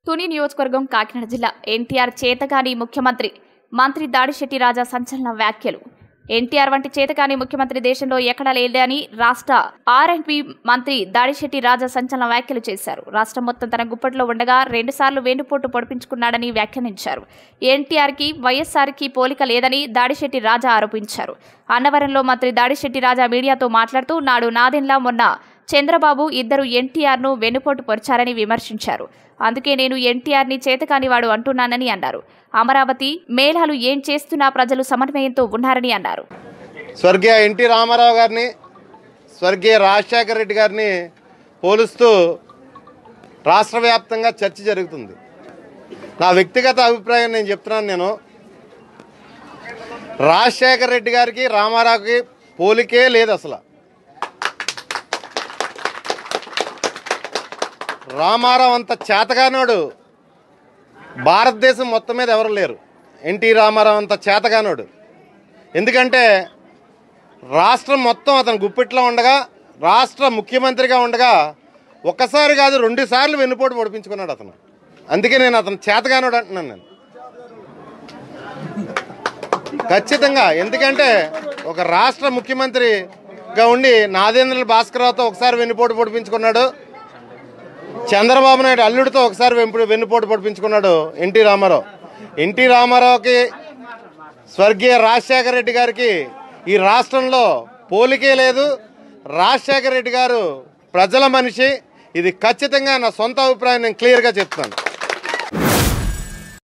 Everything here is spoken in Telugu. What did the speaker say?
తుని నియోజకవర్గం కాకినాడ జిల్లా ఎన్టీఆర్ చేతగాని ముఖ్యమంత్రి మంత్రి దాడిశెట్టి రాజా సంచలన వ్యాఖ్యలు ఎన్టీఆర్ వంటి చేతగాని ముఖ్యమంత్రి దేశంలో ఎక్కడా లేదని రాష్ట్ర ఆర్ అండ్ బి మంత్రి దాడిశెట్టి రాజా సంచలన వ్యాఖ్యలు చేశారు రాష్ట్రం మొత్తం తన గుప్పట్లో ఉండగా రెండుసార్లు వెన్నుపోటు పొడిపించుకున్నాడని వ్యాఖ్యానించారు ఎన్టీఆర్కి వైఎస్ఆర్కి పోలిక లేదని దాడిశెట్టి రాజా ఆరోపించారు అన్నవరంలో మంత్రి దాడిశెట్టి రాజా మీడియాతో మాట్లాడుతూ నాడు నాదెన్లా మొన్న చంద్రబాబు ఇద్దరు ఎన్టీఆర్ను వెన్నుపోటు పొడిచారని విమర్శించారు అందుకే నేను ఎన్టీఆర్ని చేతకానివాడు అంటున్నానని అన్నారు అమరావతి మేళాలు ఏం చేస్తున్నా ప్రజలు సమన్వయంతో ఉన్నారని అన్నారు స్వర్గీయ ఎన్టీ రామారావు గారిని స్వర్గీయ రాజశేఖర రెడ్డి గారిని పోలుస్తూ రాష్ట్ర వ్యాప్తంగా చర్చ జరుగుతుంది నా వ్యక్తిగత అభిప్రాయం నేను చెప్తున్నాను నేను రాజశేఖర రెడ్డి గారికి రామారావుకి పోలికే లేదు అసలు రామారావు అంత చేతగానోడు భారతదేశం మొత్తం మీద ఎవరు లేరు ఎన్టీ రామారావు అంత చేతగానోడు ఎందుకంటే రాష్ట్రం మొత్తం అతను గుప్పిట్లో ఉండగా రాష్ట్ర ముఖ్యమంత్రిగా ఉండగా ఒక్కసారి కాదు రెండు సార్లు వెన్నుపోటు పొడిపించుకున్నాడు అతను అందుకే నేను అతను చేతగానోడు అంటున్నాను నేను ఖచ్చితంగా ఎందుకంటే ఒక రాష్ట్ర ముఖ్యమంత్రిగా ఉండి నాదేంద్ర భాస్కరరావుతో ఒకసారి వెన్నుపోటు పొడిపించుకున్నాడు చంద్రబాబు నాయుడు అల్లుడితో ఒకసారి వెంపుడు వెన్నుపోటు పొడిపించుకున్నాడు ఎన్టీ రామారావు ఎన్టీ రామారావుకి స్వర్గీయ రాజశేఖర రెడ్డి గారికి ఈ రాష్ట్రంలో పోలికే లేదు రాజశేఖర రెడ్డి గారు ప్రజల మనిషి ఇది ఖచ్చితంగా నా సొంత అభిప్రాయం నేను క్లియర్గా చెప్తాను